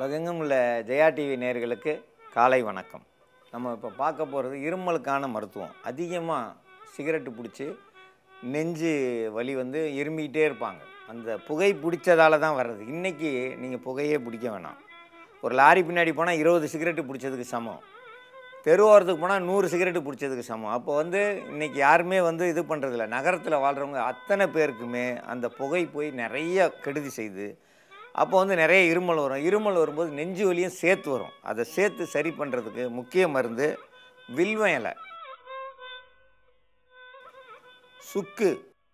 உலகெங்கும் உள்ள ஜெயா டிவி நேயர்களுக்கு காலை வணக்கம் நம்ம இப்போ பார்க்க போகிறது இருமலுக்கான மருத்துவம் அதிகமாக சிகரெட்டு பிடிச்சி நெஞ்சு வலி வந்து இருமிக்கிட்டே இருப்பாங்க அந்த புகை பிடிச்சதால தான் வர்றது இன்றைக்கி நீங்கள் புகையே பிடிக்க வேணாம் ஒரு லாரி பின்னாடி போனால் இருபது சிகரெட்டு பிடிச்சதுக்கு சமம் தெருவோரத்துக்கு போனால் நூறு சிகரெட்டு பிடிச்சதுக்கு சமம் அப்போ வந்து இன்றைக்கி யாருமே வந்து இது பண்ணுறதில்ல நகரத்தில் வாழ்கிறவங்க அத்தனை பேருக்குமே அந்த புகை போய் நிறைய கெடுதி செய்யுது அப்போ வந்து நிறைய இருமல் வரும் இருமல் வரும்போது நெஞ்சு வலியும் சேர்த்து வரும் அதை சேர்த்து சரி பண்ணுறதுக்கு முக்கிய மருந்து வில்வ இலை சுக்கு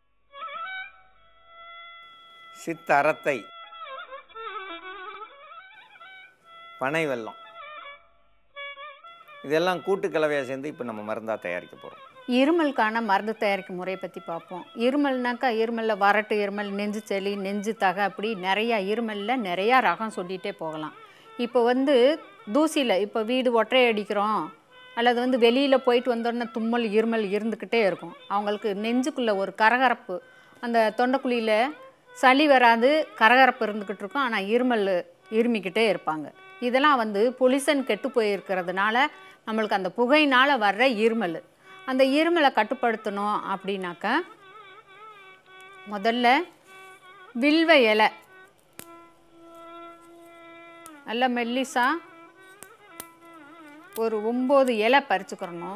சித்தரத்தை பனை வெல்லம் இதெல்லாம் கூட்டு கலவையாக சேர்ந்து இப்போ நம்ம மருந்தாக தயாரிக்க போகிறோம் இருமலுக்கான மருந்து தயாரிக்கும் முறையை பற்றி பார்ப்போம் இருமல்னாக்கா இருமலில் வறட்டு இருமல் நெஞ்சு சளி நெஞ்சு தகை அப்படி நிறையா இருமலில் நிறையா ரகம் சொல்லிகிட்டே போகலாம் இப்போ வந்து தூசியில் இப்போ வீடு ஒற்றை அடிக்கிறோம் அல்லது வந்து வெளியில் போயிட்டு வந்தோடனே தும்மல் இருமல் இருந்துக்கிட்டே இருக்கும் அவங்களுக்கு நெஞ்சுக்குள்ளே ஒரு கரகரப்பு அந்த தொண்டைக்குழியில் சளி வராது கரகரப்பு இருந்துக்கிட்டு இருக்கும் ஆனால் இருமல் இருமிக்கிட்டே இருப்பாங்க இதெல்லாம் வந்து பொலிசன் கெட்டு போயிருக்கிறதுனால நம்மளுக்கு அந்த புகையினால் வர்ற இருமல் அந்த இருமலை கட்டுப்படுத்தணும் அப்படின்னாக்கா முதல்ல வில்வ இலை நல்ல மெல்லிசா ஒரு ஒம்பது இலை பறிச்சுக்கிறணும்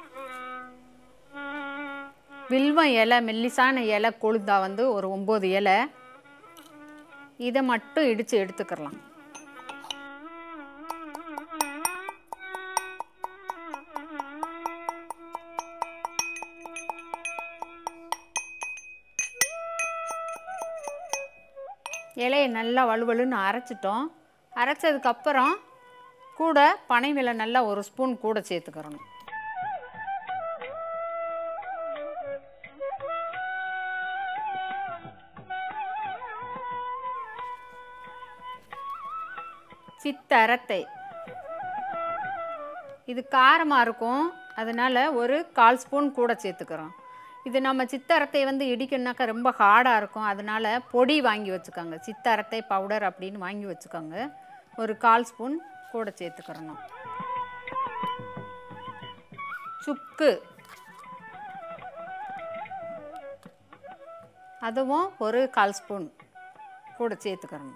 வில்வம் இலை மெல்லிசான இலை கொழுந்தா வந்து ஒரு ஒம்பது இலை இதை மட்டும் இடித்து எடுத்துக்கிறலாம் இலையை நல்லா வலுவலுன்னு அரைச்சிட்டோம் அரைச்சதுக்கப்புறம் கூட பனை விலை நல்லா ஒரு ஸ்பூன் கூட சேர்த்துக்கிறணும் சித்தரத்தை இது காரமாக இருக்கும் அதனால் ஒரு கால் ஸ்பூன் கூட சேர்த்துக்கிறோம் இது நம்ம சித்தரத்தை வந்து இடிக்கணுனாக்கா ரொம்ப ஹார்டாக இருக்கும் அதனால் பொடி வாங்கி வச்சுக்கோங்க சித்தரத்தை பவுடர் அப்படின்னு வாங்கி வச்சுக்கோங்க ஒரு கால் ஸ்பூன் கூட சேர்த்துக்கிறணும் சுக்கு அதுவும் ஒரு கால் ஸ்பூன் கூட சேர்த்துக்கிறணும்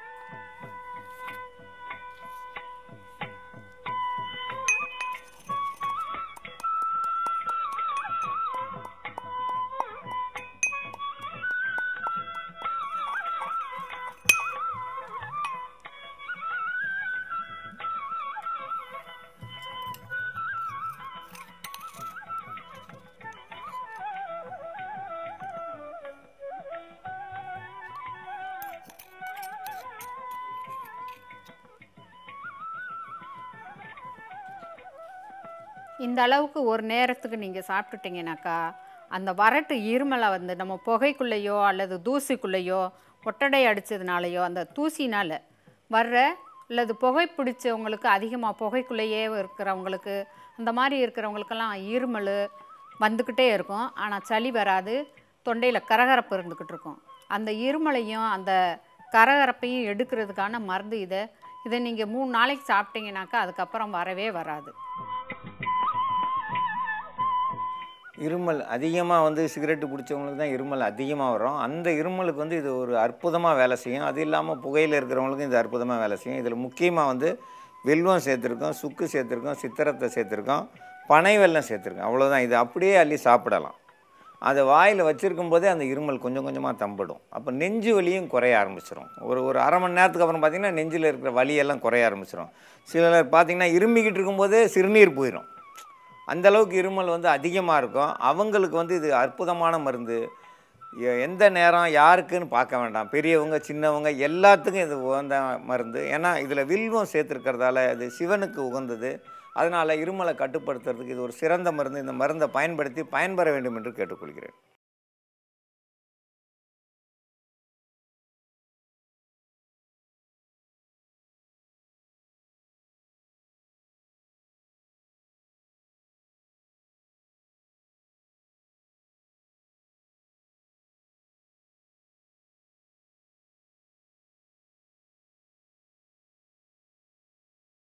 இந்த அளவுக்கு ஒரு நேரத்துக்கு நீங்கள் சாப்பிட்டுட்டீங்கனாக்கா அந்த வறட்டு இருமலை வந்து நம்ம புகைக்குள்ளேயோ அல்லது தூசிக்குள்ளேயோ ஒட்டடை அடித்ததுனாலையோ அந்த தூசினால் வர்ற அல்லது புகை பிடிச்சவங்களுக்கு அதிகமாக புகைக்குள்ளேயே இருக்கிறவங்களுக்கு அந்த மாதிரி இருக்கிறவங்களுக்கெல்லாம் இருமல் வந்துக்கிட்டே இருக்கும் ஆனால் சளி வராது தொண்டையில் கரகரப்பு இருந்துக்கிட்டு இருக்கும் அந்த இருமலையும் அந்த கரகரப்பையும் எடுக்கிறதுக்கான மருந்து இதை இதை நீங்கள் மூணு நாளைக்கு சாப்பிட்டீங்கனாக்கா அதுக்கப்புறம் வரவே வராது இருமல் அதிகமாக வந்து சிகரெட்டு பிடிச்சவங்களுக்கு தான் இருமல் அதிகமாக வரும் அந்த இருமலுக்கு வந்து இது ஒரு அற்புதமாக வேலை செய்யும் அது இல்லாமல் புகையில் இருக்கிறவங்களுக்கும் இது அற்புதமாக வேலை செய்யும் இதில் முக்கியமாக வந்து வெல்வம் சேர்த்துருக்கோம் சுக்கு சேர்த்துருக்கோம் சித்திரத்தை சேர்த்துருக்கோம் பனை வெல்லம் சேர்த்துருக்கோம் அவ்வளோதான் இது அப்படியே அள்ளி சாப்பிடலாம் அதை வாயில் வச்சுருக்கும் போதே அந்த இருமல் கொஞ்சம் கொஞ்சமாக தம்பிடும் அப்போ நெஞ்சு வலியும் குறைய ஆரம்பிச்சிடும் ஒரு ஒரு அரை மணி நேரத்துக்கு அப்புறம் பார்த்திங்கன்னா நெஞ்சில் இருக்கிற வலியெல்லாம் குறைய ஆரம்பிச்சிடும் சிலர் பார்த்திங்கன்னா இருமிக்கிட்டு இருக்கும்போதே சிறுநீர் போயிடும் அந்த அளவுக்கு இருமல் வந்து அதிகமாக இருக்கும் அவங்களுக்கு வந்து இது அற்புதமான மருந்து எ- எந்த நேரம் யாருக்குன்னு பார்க்க வேண்டாம் பெரியவங்க சின்னவங்க எல்லாத்துக்கும் இது உகந்த மருந்து ஏன்னா இதில் வில்வம் சேர்த்துருக்கிறதால இது சிவனுக்கு உகந்தது அதனால் இருமலை கட்டுப்படுத்துறதுக்கு இது ஒரு சிறந்த மருந்து இந்த மருந்தை பயன்படுத்தி பயன்பெற வேண்டும் என்று கேட்டுக்கொள்கிறேன்